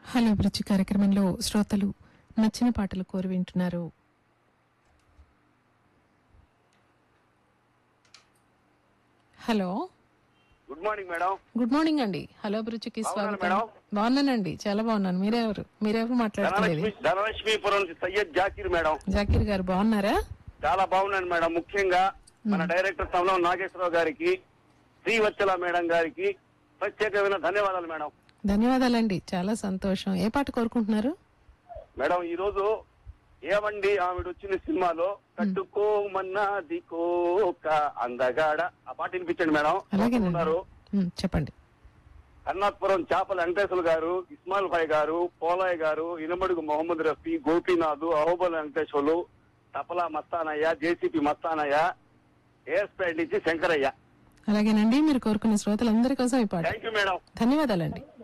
Hello అభిరుచి కార్యక్రమంలో శ్రోతలు నచ్చిన పాటలు కోరి వింటున్నారు hello good morning madam good morning అండి హలో అభిరుచికి బాగున్నారా స్వాగతం మేడం? బాగున్నానండి చాలా బాగున్నాను మీరెవరు మీరెవరు మాట్లాడుతున్నది ధనలక్ష్మి ధనలక్ష్మీపురం నుంచి సయ్యద్ జాకీర్ మేడం జాకీర్ గారు బాగున్నారా చాలా బాగున్నాను మేడం ముఖ్యంగా మన డైరెక్టర్ స్థానంలో నాగేశ్వరరావు గారికి శ్రీవత్సల మేడం గారికి ప్రత్యేకమైన ధన్యవాదాలు మేడం ధన్యవాదాలండి చాలా సంతోషం ఏ పాట కోరుకుంటున్నారు మేడం ఈ రోజు ఏమండి ఆవిడ వచ్చిన సినిమాలో కట్టుకోమన్నది కోక అందగాడ ఆ పాట వినిపించండి మేడం అలాగేనండి ఉన్నారు ఉమ్, చెప్పండి కన్నాపురం చేపల వెంకటేశ్వర గారు ఇస్మాయిల్ భాయ్ గారు పోలాయ్ గారు ఇనమడుగు మొహమ్మద్ రఫీ గోపీనాథ్ అహోబల్ వెంకటేశ్వర్లు తపలా మస్తానయ్య జేసీపీ మస్తానయ్య ఏఎస్పై నుంచి శంకరయ్య అలాగేనండి మీరు కోరుకున్న శ్రోతలందరి కోసం ఈ పాట థ్యాంక్ యూ మేడం ధన్యవాదాలండి